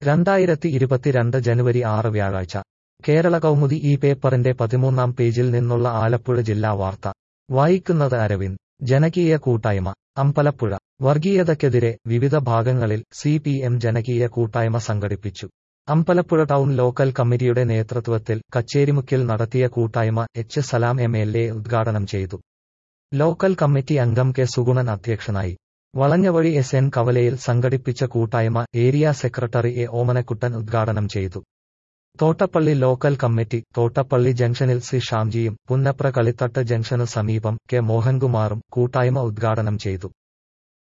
രണ്ടായിരത്തി ഇരുപത്തിരണ്ട് ജനുവരി ആറ് വ്യാഴാഴ്ച കേരള കൗമുദി ഈ പേപ്പറിന്റെ പതിമൂന്നാം പേജിൽ നിന്നുള്ള ആലപ്പുഴ ജില്ലാ വാർത്ത വായിക്കുന്നത് അരവിന്ദ് ജനകീയ കൂട്ടായ്മ അമ്പലപ്പുഴ വർഗീയതയ്ക്കെതിരെ വിവിധ ഭാഗങ്ങളിൽ സി പി എം ജനകീയ കൂട്ടായ്മ സംഘടിപ്പിച്ചു അമ്പലപ്പുഴ ടൗൺ ലോക്കൽ കമ്മിറ്റിയുടെ നേതൃത്വത്തിൽ കച്ചേരിമുക്കിൽ നടത്തിയ കൂട്ടായ്മ H Salam M L A ഉദ്ഘാടനം ചെയ്തു ലോക്കൽ കമ്മിറ്റി അംഗം കെ സുഗുണൻ അധ്യക്ഷനായി വളഞ്ഞവഴി എസ് എൻ കവലയിൽ സംഘടിപ്പിച്ച കൂട്ടായ്മ ഏരിയ സെക്രട്ടറി എ ഓമനക്കുട്ടൻ ഉദ്ഘാടനം ചെയ്തു തോട്ടപ്പള്ളി ലോക്കൽ കമ്മിറ്റി തോട്ടപ്പള്ളി ജംഗ്ഷനിൽ സി ഷാംജിയും പുന്നപ്ര കളിത്തട്ട് ജംഗ്ഷനു സമീപം കെ മോഹൻകുമാറും കൂട്ടായ്മ ഉദ്ഘാടനം ചെയ്തു